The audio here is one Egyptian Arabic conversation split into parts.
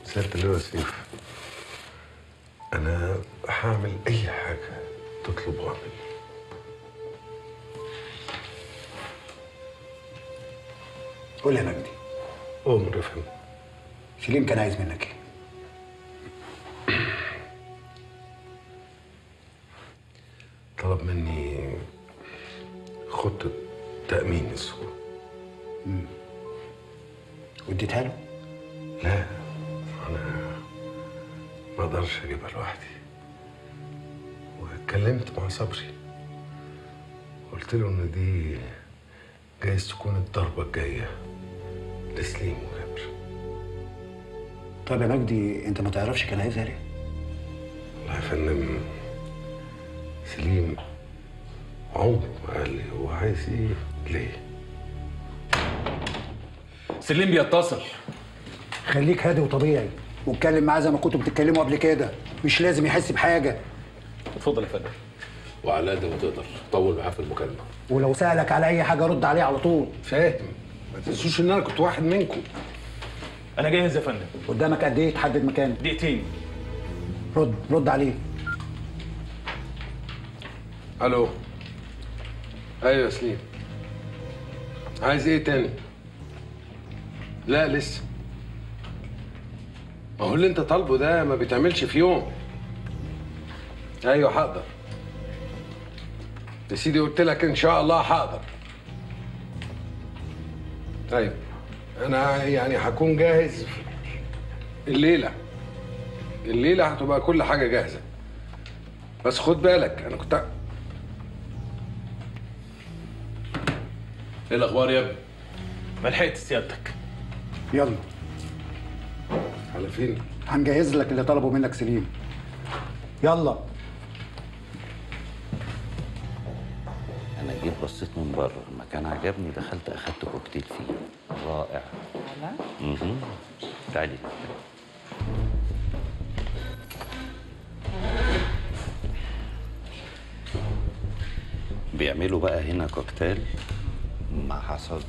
سيادة اللواء سيف أنا هعمل أي حاجة تطلبوها مني قول لي يا مجدي أمر يا فندم سليم كان عايز منك ايه؟ طلب مني خطة تأمين السوق واديتها له؟ لا أنا ما أقدرش أجيبها لوحدي واتكلمت مع صبري قلت له إن دي جايز تكون الضربة الجاية لسليم وجابر طب يا مجدي انت ما تعرفش كان عايزها ليه؟ والله يا فندم سليم عمره ما قال لي هو عايز ايه ليه سليم بيتصل خليك هادي وطبيعي واتكلم معاه زي ما كنتوا بتتكلموا قبل كده مش لازم يحس بحاجه اتفضل يا فندم وعلى قد ما تقدر طول معاه في المكالمه ولو سالك على اي حاجه رد عليه على طول فاهم ما تنسوش ان انا كنت واحد منكم انا جاهز يا فندم قدامك قد ايه تحدد مكانه دقيقتين رد رد عليه الو ايوه يا سليم عايز ايه تاني لا لسه ما هو اللي انت طالبه ده ما بيتعملش في يوم ايوه هقدر يا سيدي قلت لك ان شاء الله هقدر طيب انا يعني هكون جاهز الليله الليله هتبقى كل حاجه جاهزه بس خد بالك انا كنت ايه الاخبار يا ابني ما لحقت سيادتك يلا على فين هنجهز لك اللي طلبه منك سليم يلا انا جيت بصيت من بره المكان عجبني دخلت اخدت كوكتيل فيه رائع اها تعالي بيعملوا بقى هنا كوكتيل مع حصاد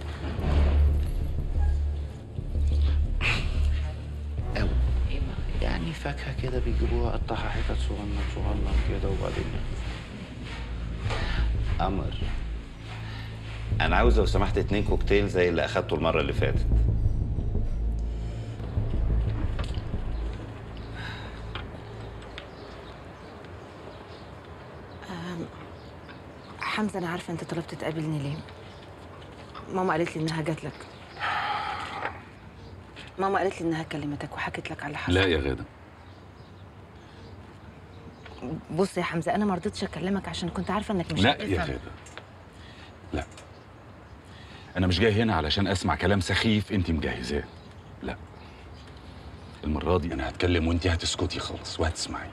أوي يعني فاكهة كده بيجيبوها قطعها حتت صغنن صغنن كده وبعدين قمر انا عاوز لو سمحت اتنين كوكتيل زي اللي اخدته المره اللي فاتت حمزه انا عارفه انت طلبت تقابلني ليه ماما قالت لي انها جات لك ماما قالت لي انها كلمتك وحكت لك على اللي حصل لا يا غاده بص يا حمزه انا ما رضيتش اكلمك عشان كنت عارفه انك مش لا هتفهم. يا غاده لا انا مش جاي هنا علشان اسمع كلام سخيف انت مجهزاه لا المره دي انا هتكلم وانت هتسكتي خالص وهتسمعي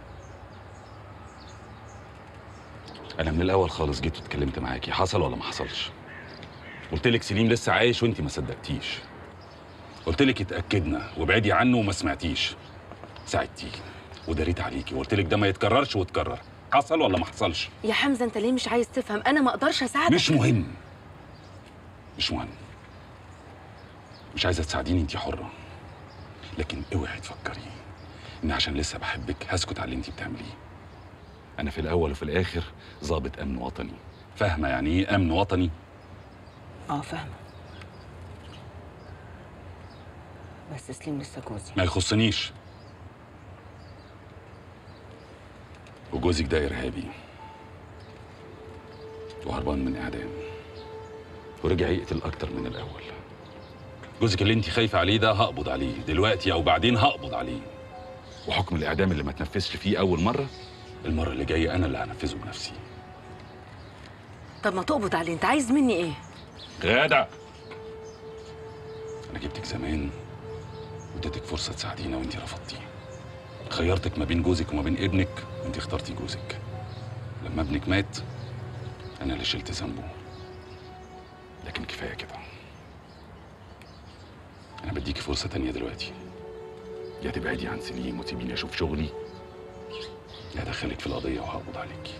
انا من الاول خالص جيت واتكلمت معاكي حصل ولا ما حصلش قلت لك سليم لسه عايش وانت ما صدقتيش قلت لك اتاكدنا وابعدي عنه وما سمعتيش ساعدتيه وداريت عليكي وقلت لك ده ما يتكررش واتكرر حصل ولا ما حصلش يا حمزه انت ليه مش عايز تفهم انا ما اقدرش اساعدك مش مهم مش مهم مش عايزه تساعديني انت حره لكن اوعي تفكري ان عشان لسه بحبك هسكت على اللي انت بتعمليه انا في الاول وفي الاخر ضابط امن وطني فاهمه يعني ايه امن وطني اه فاهمه بس سليم لسه جوزي ما يخصنيش وجوزك ده ارهابي وهربان من اعدام ورجع يقتل اكتر من الاول جوزك اللي انت خايفه عليه ده هقبض عليه دلوقتي او بعدين هقبض عليه وحكم الاعدام اللي ما تنفذش فيه اول مره المره اللي جايه انا اللي هنفذه بنفسي طب ما تقبض عليه انت عايز مني ايه غادة أنا جبتك زمان واديتك فرصة تساعدينا وأنت رفضتي خيرتك ما بين جوزك وما بين ابنك وأنت اخترتي جوزك لما ابنك مات أنا اللي شلت ذنبه لكن كفاية كده أنا بديكي فرصة تانية دلوقتي يا تبعدي عن سليم وتسيبيني أشوف شغلي يا أدخلك في القضية وهقبض عليكي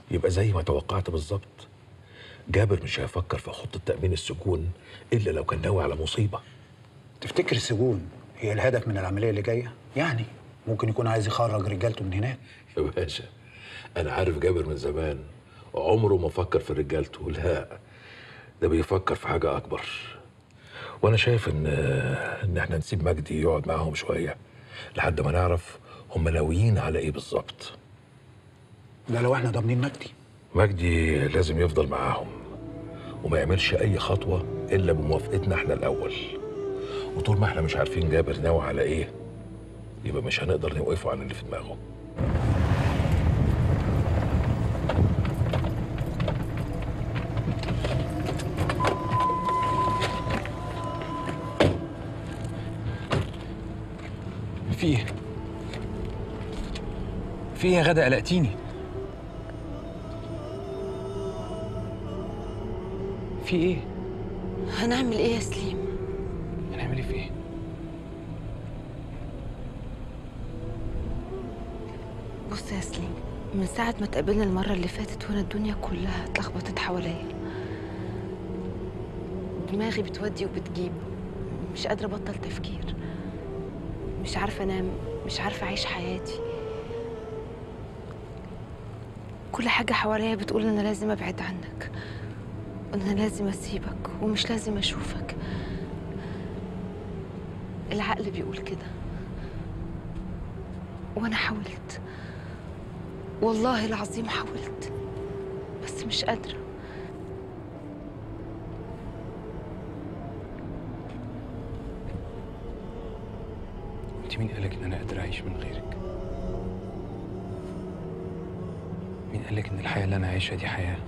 يبقى زي ما توقعت بالظبط جابر مش هيفكر في خطة تأمين السجون إلا لو كان ناوي على مصيبة تفتكر السجون هي الهدف من العمليه اللي جايه يعني ممكن يكون عايز يخرج رجالته من هناك يا باشا أنا عارف جابر من زمان عمره ما فكر في رجالته لا ده بيفكر في حاجة أكبر وأنا شايف إن إن إحنا نسيب مجدي يقعد معاهم شوية لحد ما نعرف هم ناويين على إيه بالظبط ده لو احنا ضامنين مجدي مجدي لازم يفضل معاهم وما يعملش أي خطوة إلا بموافقتنا إحنا الأول وطول ما إحنا مش عارفين جابر ناوي على إيه يبقى مش هنقدر نوقفه عن اللي في دماغه في ايه؟ في ايه يا غدا قلقتيني؟ في ايه؟ هنعمل ايه يا سليم هنعمل ايه في ايه؟ بص يا سليم من ساعة ما اتقابلنا المرة اللي فاتت وانا الدنيا كلها اتلخبطت حواليا دماغي بتودي وبتجيب مش قادرة أبطل تفكير مش عارفة أنام مش عارفة أعيش حياتي كل حاجة حواليا بتقول إن أنا لازم أبعد عنك وإن أنا لازم أسيبك ومش لازم أشوفك العقل بيقول كده وأنا حاولت والله العظيم حاولت بس مش قادرة انت مين قالك ان انا قادر اعيش من غيرك؟ مين قالك ان الحياة اللي انا عايشها دي حياة؟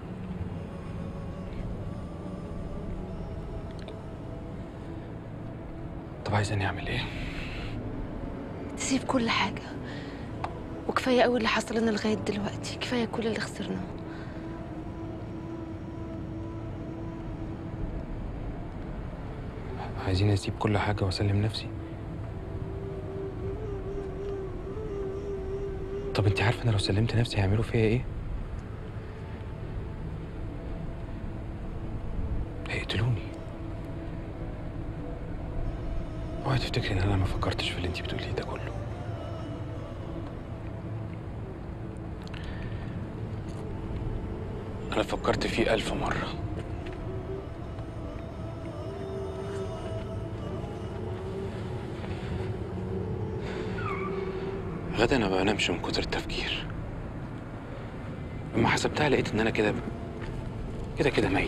طب عايزاني اعمل ايه؟ تسيب كل حاجة وكفاية قوي اللي حصل لنا لغاية دلوقتي كفاية كل اللي خسرناه عايزين اسيب كل حاجة واسلم نفسي؟ طب انت عارفة انا لو سلمت نفسي هيعملوا فيا ايه؟ هيقتلوني اوعي تفتكري ان انا ما فكرتش في اللي انت بتقوليه ده كله انا فكرت فيه الف مرة غدا انا بنامش من كتر التفكير لما حسبتها لقيت ان انا كده كده كده ميت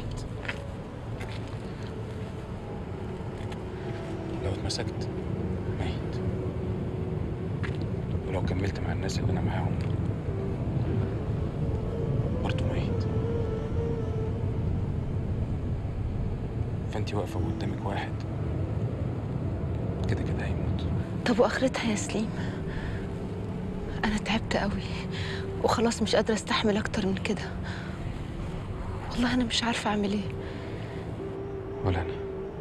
لو اتمسكت ميت ولو كملت مع الناس اللي انا معاهم برضه ميت فانتي واقفه قدامك واحد كده كده هيموت طب واخرتها يا سليم انا تعبت قوي وخلاص مش قادره استحمل اكتر من كده والله انا مش عارفه اعمل ايه ولا انا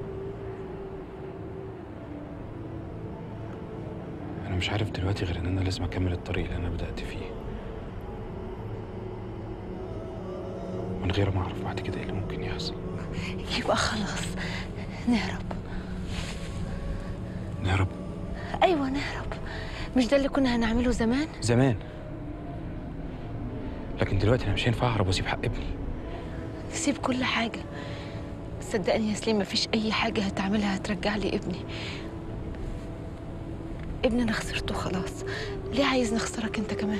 انا مش عارف دلوقتي غير ان انا لازم اكمل الطريق اللي انا بدات فيه من غير ما اعرف بعد كده ايه اللي ممكن يحصل يبقى خلاص نهرب نهرب ايوه نهرب مش ده اللي كنا هنعمله زمان زمان لكن دلوقتي انا مش هينفع اهرب واسيب حق ابني سيب كل حاجه صدقني يا سليم مفيش اي حاجه هتعملها هترجع لي ابني ابني انا خسرته خلاص ليه عايز نخسرك انت كمان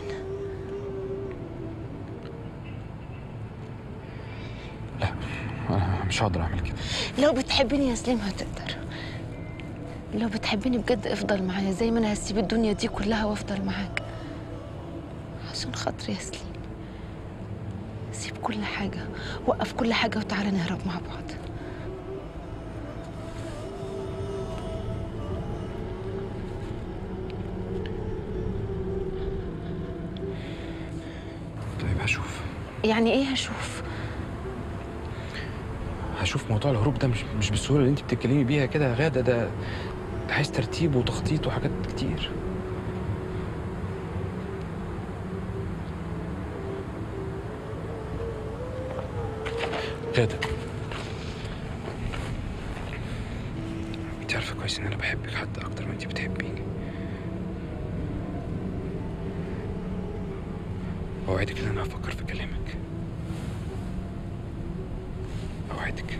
لا انا مش هقدر اعمل كده لو بتحبني يا سليم هتقدر لو بتحبني بجد افضل معايا زي ما انا هسيب الدنيا دي كلها وافضل معاك عشان خاطري يا سليم سيب كل حاجة وقف كل حاجة وتعالى نهرب مع بعض طيب هشوف يعني ايه هشوف هشوف موضوع الهروب ده مش مش بالسهوله اللي انت بتتكلمي بيها كده يا غاده ده ده عايز ترتيب وتخطيط وحاجات كتير غادة انت عارفة كويس ان انا بحبك حتى اكتر ما انت بتحبيني اوعدك ان انا هفكر في كلامك اوعدك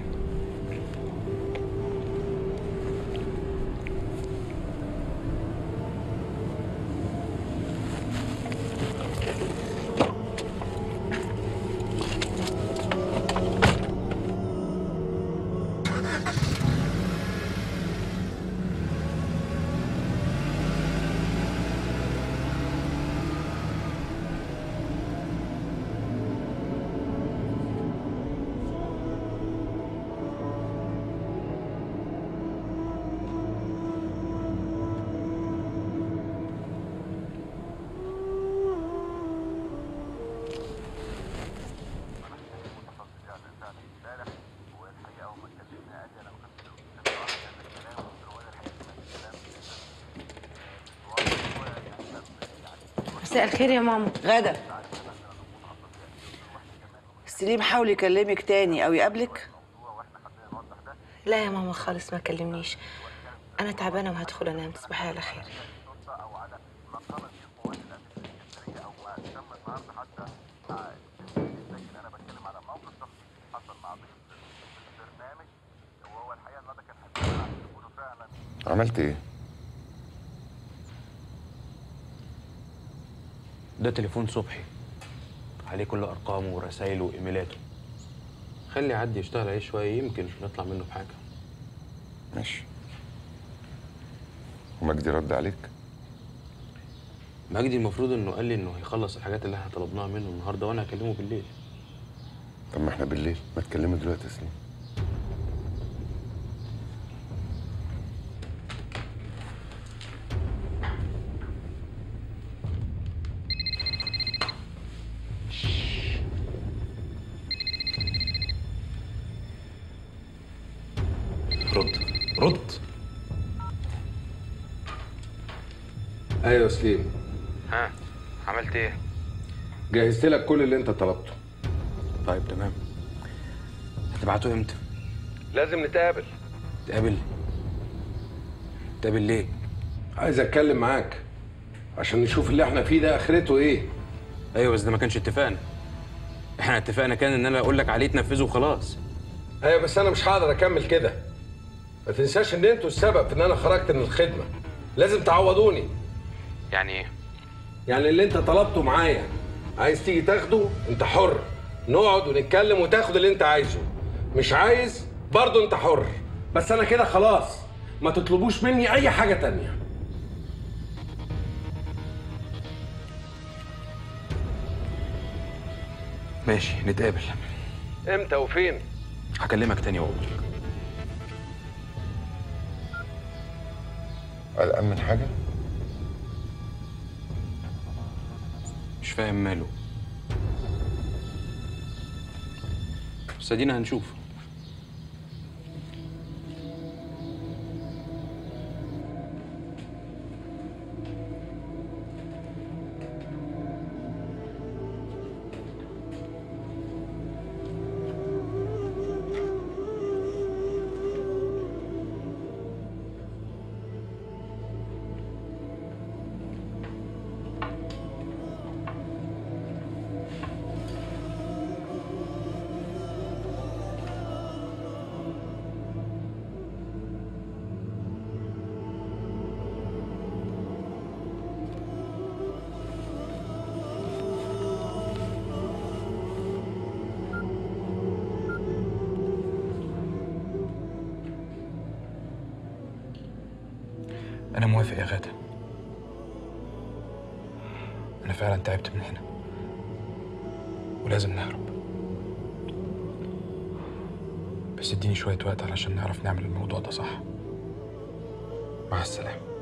مساء الخير يا ماما غدا سليم حاول يكلمك تاني او يقابلك لا يا ماما خالص ما كلمنيش انا تعبانه وهدخل انام تصبحي على خير عملت ايه؟ ده تليفون صبحي عليه كل ارقامه ورسايله وايميلاته خلي يعدي يشتغل عليه شويه يمكن نطلع منه بحاجه ماشي ومجدي رد عليك؟ مجدي المفروض انه قال لي انه هيخلص الحاجات اللي احنا طلبناها منه النهارده وانا هكلمه بالليل طب ما احنا بالليل ما تكلمه دلوقتي يا سليم رد رد ايوه يا سليم ها عملت ايه جهزت لك كل اللي انت طلبته طيب تمام هتبعته امتى لازم نتقابل تقابل تقابل ليه عايز اتكلم معاك عشان نشوف اللي احنا فيه ده اخرته ايه ايوه بس ده ما كانش اتفقنا احنا اتفقنا كان ان انا اقول لك عليه تنفذه وخلاص ايوه بس انا مش هقدر اكمل كده ما تنساش ان انتوا السبب في ان انا خرجت من الخدمه لازم تعوضوني يعني ايه يعني اللي انت طلبته معايا عايز تيجي تاخده انت حر نقعد ونتكلم وتاخد اللي انت عايزه مش عايز برضه انت حر بس انا كده خلاص ما تطلبوش مني اي حاجه تانية ماشي نتقابل امتى وفين هكلمك تاني واقول لك قلقان من حاجه؟ مش فاهم ماله بس ادينا هنشوف أنا موافق يا غادة أنا فعلا تعبت من هنا ولازم نهرب بس اديني شوية وقت علشان نعرف نعمل الموضوع ده صح مع السلامة